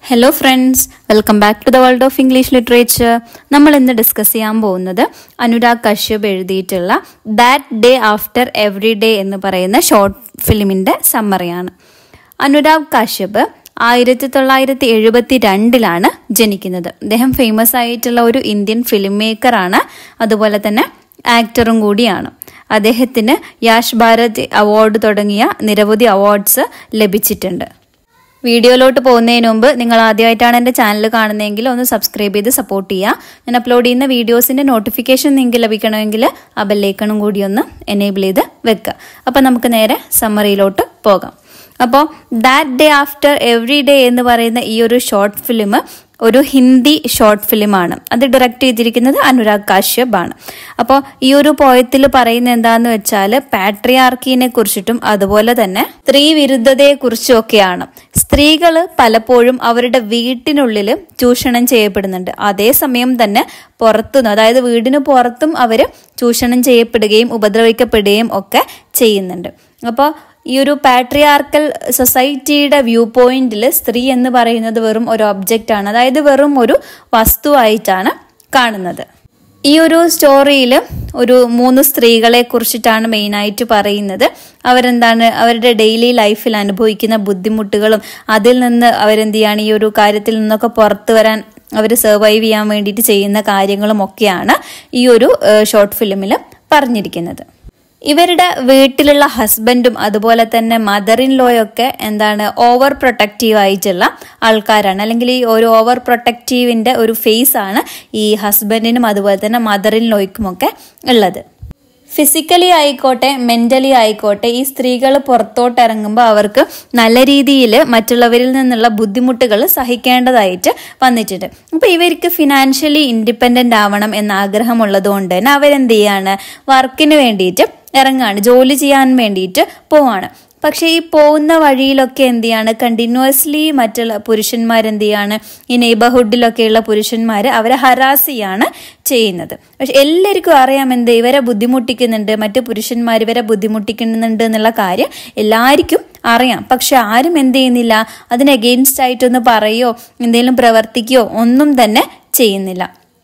hello friends welcome back to the world of English literature നമ്മൾ ഇന്ന് discuss ചെയ്യാൻ പോകുന്നത് അനുരാഗ് കശ്യപ് എഴുതിയിട്ടുള്ള that day after every day എന്ന് പറയുന്ന ഷോർട്ട് ഫിലിമിൻ്റെ സമ്മറിയാണ് അനുരാഗ് കശ്യപ് ആയിരത്തി തൊള്ളായിരത്തി എഴുപത്തി രണ്ടിലാണ് ജനിക്കുന്നത് അദ്ദേഹം ഫേമസ് ആയിട്ടുള്ള ഒരു ഇന്ത്യൻ ഫിലിം മേക്കറാണ് അതുപോലെ തന്നെ ആക്ടറും കൂടിയാണ് അദ്ദേഹത്തിന് യാഷ് ഭാരത് അവാർഡ് തുടങ്ങിയ നിരവധി അവാർഡ്സ് ലഭിച്ചിട്ടുണ്ട് വീഡിയോയിലോട്ട് പോകുന്നതിന് മുമ്പ് നിങ്ങൾ ആദ്യമായിട്ടാണ് എൻ്റെ ചാനൽ കാണുന്നതെങ്കിൽ ഒന്ന് സബ്സ്ക്രൈബ് ചെയ്ത് സപ്പോർട്ട് ചെയ്യുക ഞാൻ അപ്ലോഡ് ചെയ്യുന്ന വീഡിയോസിൻ്റെ നോട്ടിഫിക്കേഷൻ നിങ്ങൾക്ക് ലഭിക്കണമെങ്കിൽ ആ ബെല്ലൈക്കണും കൂടി ഒന്ന് എനേബിൾ ചെയ്ത് വെക്കുക അപ്പോൾ നമുക്ക് നേരെ സമ്മറിയിലോട്ട് പോകാം അപ്പോൾ that day after every day എന്ന് പറയുന്ന ഈ ഒരു ഷോർട്ട് ഫിലിം ഒരു ഹിന്ദി ഷോർട്ട് ഫിലിമാണ് അത് ഡയറക്റ്റ് ചെയ്തിരിക്കുന്നത് അനുരാഗ് കാശ്യപ് ആണ് അപ്പോൾ ഈ ഒരു പോയത്തിൽ പറയുന്നത് എന്താന്ന് വെച്ചാൽ പാട്രിയാർക്കിനെ കുറിച്ചിട്ടും അതുപോലെ തന്നെ സ്ത്രീ വിരുദ്ധതയെ കുറിച്ചും ഒക്കെയാണ് സ്ത്രീകൾ പലപ്പോഴും അവരുടെ വീട്ടിനുള്ളിൽ ചൂഷണം ചെയ്യപ്പെടുന്നുണ്ട് അതേസമയം തന്നെ പുറത്തുനിന്ന് അതായത് വീടിന് പുറത്തും അവർ ചൂഷണം ചെയ്യപ്പെടുകയും ഉപദ്രവിക്കപ്പെടുകയും ഒക്കെ ചെയ്യുന്നുണ്ട് അപ്പോൾ ഈ ഒരു പാട്രിയാർക്കൽ സൊസൈറ്റിയുടെ വ്യൂ പോയിന്റിൽ സ്ത്രീ എന്ന് പറയുന്നത് വെറും ഒരു ഒബ്ജക്റ്റ് ആണ് അതായത് വെറും ഒരു വസ്തുവായിട്ടാണ് കാണുന്നത് ഈ ഒരു സ്റ്റോറിയിൽ ഒരു മൂന്ന് സ്ത്രീകളെ കുറിച്ചിട്ടാണ് മെയിനായിട്ട് പറയുന്നത് അവരെന്താണ് അവരുടെ ഡെയിലി ലൈഫിൽ അനുഭവിക്കുന്ന ബുദ്ധിമുട്ടുകളും അതിൽ നിന്ന് അവരെന്ത് ചെയ്യാണ് ഈ ഒരു കാര്യത്തിൽ നിന്നൊക്കെ പുറത്തു വരാൻ അവർ സർവൈവ് ചെയ്യാൻ വേണ്ടിയിട്ട് ചെയ്യുന്ന കാര്യങ്ങളും ഒക്കെയാണ് ഈ ഒരു ഷോർട്ട് ഫിലിമിൽ പറഞ്ഞിരിക്കുന്നത് ഇവരുടെ വീട്ടിലുള്ള ഹസ്ബൻഡും അതുപോലെ തന്നെ മദർ ഇൻ ലോയൊക്കെ എന്താണ് ഓവർ പ്രൊട്ടക്റ്റീവ് ആയിട്ടുള്ള ആൾക്കാരാണ് അല്ലെങ്കിൽ ഈ ഒരു ഓവർ പ്രൊട്ടക്റ്റീവിന്റെ ഒരു ഫേസ് ആണ് ഈ ഹസ്ബൻഡിനും അതുപോലെ തന്നെ മദർ ഇൻ ലോയ്ക്കും ഒക്കെ ഉള്ളത് ഫിസിക്കലി ആയിക്കോട്ടെ മെന്റലി ആയിക്കോട്ടെ ഈ സ്ത്രീകൾ പുറത്തോട്ട് ഇറങ്ങുമ്പോൾ അവർക്ക് നല്ല രീതിയിൽ മറ്റുള്ളവരിൽ നിന്നുള്ള ബുദ്ധിമുട്ടുകൾ സഹിക്കേണ്ടതായിട്ട് വന്നിട്ടുണ്ട് അപ്പോൾ ഇവർക്ക് ഫിനാൻഷ്യലി ഇൻഡിപെൻഡൻ്റ് ആവണം എന്ന ആഗ്രഹമുള്ളത് കൊണ്ട് തന്നെ അവരെന്ത് ചെയ്യാണ് വർക്കിന് വേണ്ടിയിട്ട് ഇറങ്ങാണ് ജോലി ചെയ്യാൻ വേണ്ടിയിട്ട് പോവാണ് പക്ഷേ ഈ പോകുന്ന വഴിയിലൊക്കെ എന്ത് ചെയ്യാണ് കണ്ടിന്യൂസ്ലി മറ്റുള്ള പുരുഷന്മാരെന്ത് ചെയ്യാണ് ഈ നെയ്ബർഹുഡിലൊക്കെയുള്ള പുരുഷന്മാർ അവരെ ഹരാസ് ചെയ്യാണ് ചെയ്യുന്നത് പക്ഷെ എല്ലാവർക്കും അറിയാം എന്ത് ഇവരെ ബുദ്ധിമുട്ടിക്കുന്നുണ്ട് മറ്റു പുരുഷന്മാർ ഇവരെ ബുദ്ധിമുട്ടിക്കുന്നുണ്ട് എന്നുള്ള കാര്യം എല്ലാവർക്കും അറിയാം പക്ഷെ ആരും എന്ത് ചെയ്യുന്നില്ല അതിന് എഗെയിൻസ്റ്റ് ആയിട്ടൊന്ന് പറയോ എന്തെങ്കിലും പ്രവർത്തിക്കുകയോ ഒന്നും തന്നെ ചെയ്യുന്നില്ല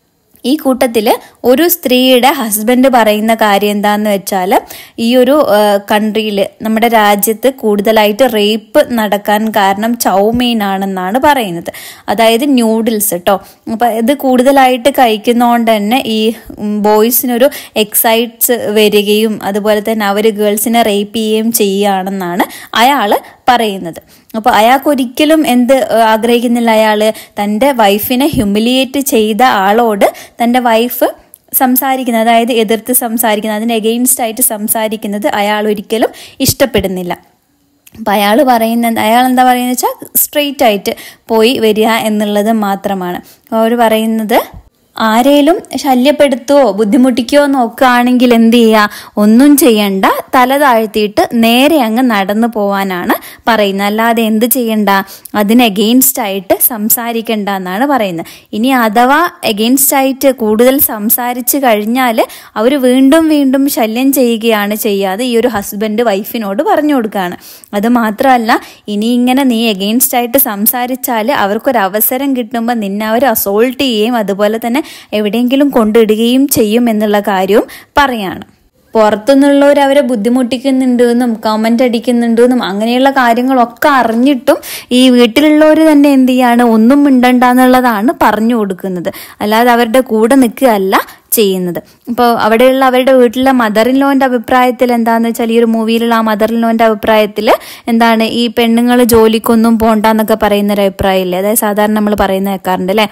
ഈ കൂട്ടത്തിൽ ഒരു സ്ത്രീയുടെ ഹസ്ബൻഡ് പറയുന്ന കാര്യം എന്താന്ന് വെച്ചാൽ ഈ ഒരു കൺട്രിയിൽ നമ്മുടെ രാജ്യത്ത് കൂടുതലായിട്ട് റേപ്പ് നടക്കാൻ കാരണം ചൗമീൻ ആണെന്നാണ് പറയുന്നത് അതായത് ന്യൂഡിൽസ് കേട്ടോ അപ്പം ഇത് കൂടുതലായിട്ട് കഴിക്കുന്നതുകൊണ്ട് തന്നെ ഈ ബോയ്സിനൊരു എക്സൈറ്റ്സ് വരികയും അതുപോലെ തന്നെ അവർ ഗേൾസിനെ റേപ്പ് ചെയ്യുകയും ചെയ്യുകയാണെന്നാണ് അയാൾ പറയുന്നത് അപ്പോൾ അയാൾക്ക് ഒരിക്കലും എന്ത് ആഗ്രഹിക്കുന്നില്ല അയാൾ തൻ്റെ വൈഫിനെ ഹ്യൂമിലിയേറ്റ് ചെയ്ത ആളോട് തൻ്റെ വൈഫ് സംസാരിക്കുന്നത് അതായത് എതിർത്ത് സംസാരിക്കുന്നത് അതിന് എഗെയിൻസ്റ്റ് ആയിട്ട് സംസാരിക്കുന്നത് അയാൾ ഒരിക്കലും ഇഷ്ടപ്പെടുന്നില്ല അപ്പം അയാൾ പറയുന്ന അയാൾ എന്താ പറയുന്നത് വെച്ചാൽ സ്ട്രെയിറ്റ് ആയിട്ട് പോയി വരിക എന്നുള്ളത് മാത്രമാണ് അവർ പറയുന്നത് ആരേലും ശല്യപ്പെടുത്തുവോ ബുദ്ധിമുട്ടിക്കുകയോ നോക്കുകയാണെങ്കിൽ എന്ത് ചെയ്യുക ഒന്നും ചെയ്യണ്ട തല താഴ്ത്തിയിട്ട് നേരെ അങ്ങ് നടന്നു പോവാനാണ് പറയുന്നത് അല്ലാതെ എന്ത് ചെയ്യണ്ട അതിന് എഗെയിൻസ്റ്റ് ആയിട്ട് സംസാരിക്കണ്ട എന്നാണ് പറയുന്നത് ഇനി അഥവാ എഗെയിൻസ്റ്റ് ആയിട്ട് കൂടുതൽ സംസാരിച്ച് കഴിഞ്ഞാൽ അവർ വീണ്ടും വീണ്ടും ശല്യം ചെയ്യുകയാണ് ചെയ്യാതെ ഈ ഒരു ഹസ്ബൻഡ് വൈഫിനോട് പറഞ്ഞു കൊടുക്കുകയാണ് അത് മാത്രമല്ല ഇനി ഇങ്ങനെ നീ എഗെയിൻസ്റ്റ് ആയിട്ട് സംസാരിച്ചാൽ അവർക്കൊരു അവസരം കിട്ടുമ്പോൾ നിന്നെ അവർ അസോൾട്ട് ചെയ്യുകയും അതുപോലെ തന്നെ എവിടെയെങ്കിലും കൊണ്ടിടുകയും ചെയ്യും എന്നുള്ള കാര്യവും പറയാണ് പുറത്തുനിന്നുള്ളവർ അവരെ ബുദ്ധിമുട്ടിക്കുന്നുണ്ട് എന്നും കമന്റ് അടിക്കുന്നുണ്ട് എന്നും അങ്ങനെയുള്ള കാര്യങ്ങളൊക്കെ അറിഞ്ഞിട്ടും ഈ വീട്ടിലുള്ളവർ തന്നെ എന്ത് ചെയ്യാണ് ഒന്നും മിണ്ടണ്ടെന്നുള്ളതാണ് പറഞ്ഞു കൊടുക്കുന്നത് അല്ലാതെ അവരുടെ കൂടെ നിൽക്കുകയല്ല ചെയ്യുന്നത് ഇപ്പോൾ അവിടെയുള്ള അവരുടെ വീട്ടിലെ മദർ ഇൻ ലോന്റെ അഭിപ്രായത്തിൽ എന്താന്ന് വെച്ചാൽ ഈ ഒരു മൂവിയിലുള്ള ആ മദർ ഇൻ ലോന്റെ അഭിപ്രായത്തിൽ എന്താണ് ഈ പെണ്ണുങ്ങൾ ജോലിക്കൊന്നും പോണ്ടെന്നൊക്കെ പറയുന്ന ഒരു അഭിപ്രായമില്ലേ അതായത് സാധാരണ നമ്മൾ പറയുന്ന കേൾക്കാറുണ്ട് അല്ലേ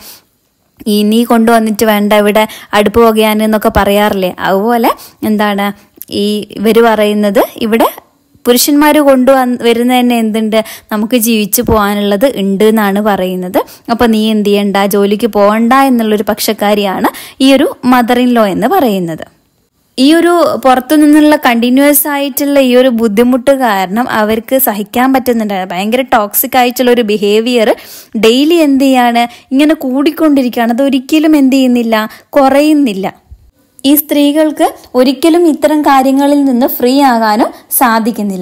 ഈ നീ കൊണ്ടുവന്നിട്ട് വേണ്ട ഇവിടെ അടുപ്പ് പുകയാൻ എന്നൊക്കെ പറയാറില്ലേ അതുപോലെ എന്താണ് ഈ ഇവർ പറയുന്നത് ഇവിടെ പുരുഷന്മാർ കൊണ്ടുവന്ന് വരുന്ന തന്നെ എന്തുണ്ട് നമുക്ക് ജീവിച്ചു പോകാനുള്ളത് ഉണ്ട് എന്നാണ് പറയുന്നത് അപ്പോൾ നീ എന്ത് ചെയ്യണ്ട ജോലിക്ക് പോകണ്ട എന്നുള്ളൊരു പക്ഷക്കാരിയാണ് ഈ ഒരു മദർ ഇൻ ലോ എന്ന് പറയുന്നത് ഈ ഒരു പുറത്തു നിന്നുള്ള കണ്ടിന്യൂസ് ആയിട്ടുള്ള ഈ ഒരു ബുദ്ധിമുട്ട് കാരണം അവർക്ക് സഹിക്കാൻ പറ്റുന്നുണ്ട് ഭയങ്കര ടോക്സിക് ആയിട്ടുള്ള ഒരു ബിഹേവിയർ ഡെയിലി എന്ത് ചെയ്യാണ് ഇങ്ങനെ കൂടിക്കൊണ്ടിരിക്കുകയാണ് അത് ഒരിക്കലും എന്ത് ചെയ്യുന്നില്ല കുറയുന്നില്ല ഈ സ്ത്രീകൾക്ക് ഒരിക്കലും ഇത്തരം കാര്യങ്ങളിൽ നിന്ന് ഫ്രീ ആകാനും സാധിക്കുന്നില്ല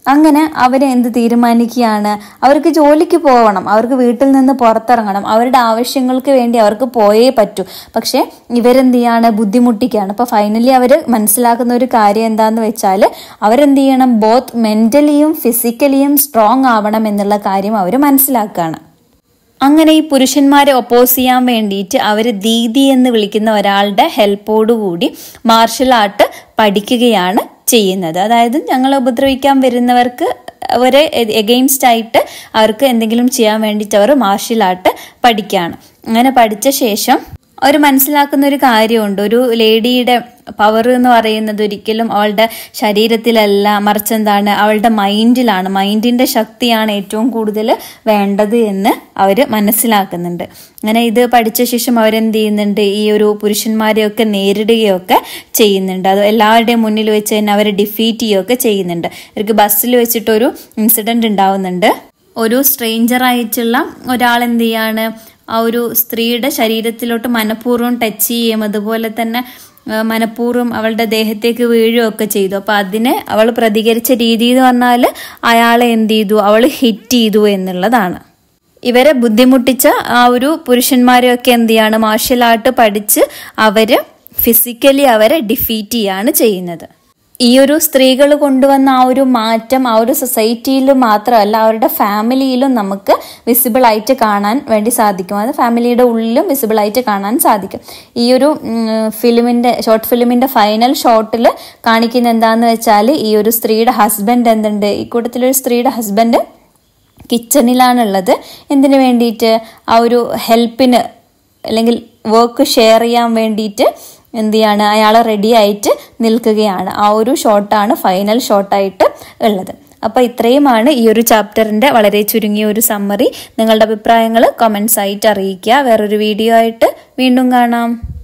അങ്ങനെ അവർ എന്ത് തീരുമാനിക്കുകയാണ് അവർക്ക് ജോലിക്ക് പോകണം അവർക്ക് വീട്ടിൽ നിന്ന് പുറത്തിറങ്ങണം അവരുടെ ആവശ്യങ്ങൾക്ക് വേണ്ടി അവർക്ക് പോയേ പറ്റൂ പക്ഷേ ഇവരെന്ത് ചെയ്യാണ് ബുദ്ധിമുട്ടിക്കുകയാണ് അപ്പോൾ ഫൈനലി അവർ മനസ്സിലാക്കുന്ന ഒരു കാര്യം എന്താന്ന് വെച്ചാൽ അവരെന്ത് ചെയ്യണം ബോത്ത് മെൻ്റലിയും ഫിസിക്കലിയും സ്ട്രോങ് ആവണം എന്നുള്ള കാര്യം അവർ മനസ്സിലാക്കുകയാണ് അങ്ങനെ ഈ പുരുഷന്മാരെ ഒപ്പോസ് ചെയ്യാൻ വേണ്ടിയിട്ട് അവർ ദീദി എന്ന് വിളിക്കുന്ന ഒരാളുടെ ഹെൽപ്പോടുകൂടി മാർഷൽ ആർട്ട് പഠിക്കുകയാണ് ചെയ്യുന്നത് അതായത് ഞങ്ങളെ ഉപദ്രവിക്കാൻ വരുന്നവർക്ക് അവരെ എഗെയിൻസ്റ്റ് ആയിട്ട് അവർക്ക് എന്തെങ്കിലും ചെയ്യാൻ വേണ്ടിയിട്ട് അവർ മാർഷൽ ആർട്ട് പഠിക്കുകയാണ് അങ്ങനെ പഠിച്ച ശേഷം അവർ മനസ്സിലാക്കുന്ന ഒരു കാര്യമുണ്ട് ഒരു ലേഡിയുടെ പവർ എന്ന് പറയുന്നത് ഒരിക്കലും അവളുടെ ശരീരത്തിലല്ല മറിച്ച് എന്താണ് അവളുടെ മൈൻഡിലാണ് മൈൻഡിന്റെ ശക്തിയാണ് ഏറ്റവും കൂടുതൽ വേണ്ടത് എന്ന് അവർ മനസ്സിലാക്കുന്നുണ്ട് അങ്ങനെ ഇത് പഠിച്ച ശേഷം അവരെന്ത് ചെയ്യുന്നുണ്ട് ഈ ഒരു പുരുഷന്മാരെയൊക്കെ നേരിടുകയൊക്കെ ചെയ്യുന്നുണ്ട് അത് എല്ലാവരുടെയും മുന്നിൽ വെച്ച് തന്നെ അവരെ ഡിഫീറ്റ് ചെയ്യുകയൊക്കെ ചെയ്യുന്നുണ്ട് അവർക്ക് ബസ്സിൽ വെച്ചിട്ടൊരു ഇൻസിഡന്റ് ഉണ്ടാവുന്നുണ്ട് ഒരു സ്ട്രേഞ്ചർ ആയിട്ടുള്ള ഒരാൾ എന്ത് ചെയ്യാണ് ആ ഒരു സ്ത്രീയുടെ ശരീരത്തിലോട്ട് മനഃപൂർവ്വം ടച്ച് ചെയ്യുകയും അതുപോലെ തന്നെ മനഃപൂർവ്വം അവളുടെ ദേഹത്തേക്ക് വീഴുകയൊക്കെ ചെയ്തു അപ്പോൾ അതിന് അവൾ പ്രതികരിച്ച രീതി എന്ന് പറഞ്ഞാൽ അയാളെ എന്ത് ചെയ്തു അവൾ ഹിറ്റ് ചെയ്തു എന്നുള്ളതാണ് ഇവരെ ബുദ്ധിമുട്ടിച്ച ആ ഒരു പുരുഷന്മാരെയൊക്കെ എന്ത് ചെയ്യാണ് മാർഷൽ ആർട്ട് പഠിച്ച് അവർ ഫിസിക്കലി അവരെ ഡിഫീറ്റ് ചെയ്യാണ് ചെയ്യുന്നത് ഈ ഒരു സ്ത്രീകൾ കൊണ്ടുവന്ന ആ ഒരു മാറ്റം ആ ഒരു സൊസൈറ്റിയിൽ മാത്രമല്ല അവരുടെ ഫാമിലിയിലും നമുക്ക് വിസിബിൾ ആയിട്ട് കാണാൻ വേണ്ടി സാധിക്കും അത് ഫാമിലിയുടെ ഉള്ളിലും വിസിബിൾ ആയിട്ട് കാണാൻ സാധിക്കും ഈ ഒരു ഫിലിമിന്റെ ഷോർട്ട് ഫിലിമിന്റെ ഫൈനൽ ഷോട്ടിൽ കാണിക്കുന്ന എന്താന്ന് വെച്ചാൽ ഈ ഒരു സ്ത്രീയുടെ ഹസ്ബൻഡ് എന്തുണ്ട് ഈ കൂട്ടത്തിലൊരു സ്ത്രീയുടെ ഹസ്ബൻഡ് കിച്ചണിലാണുള്ളത് എന്തിനു വേണ്ടിയിട്ട് ആ ഒരു ഹെൽപ്പിന് അല്ലെങ്കിൽ വർക്ക് ഷെയർ ചെയ്യാൻ വേണ്ടിയിട്ട് എന്ത് ചെയ്യാണ് അയാൾ റെഡി ആയിട്ട് നിൽക്കുകയാണ് ആ ഒരു ഷോട്ടാണ് ഫൈനൽ ഷോട്ടായിട്ട് ഉള്ളത് അപ്പോൾ ഇത്രയുമാണ് ഈ ഒരു ചാപ്റ്ററിൻ്റെ വളരെ ചുരുങ്ങിയ ഒരു സമ്മറി നിങ്ങളുടെ അഭിപ്രായങ്ങൾ കമൻസ് ആയിട്ട് അറിയിക്കുക വേറൊരു വീഡിയോ ആയിട്ട് വീണ്ടും കാണാം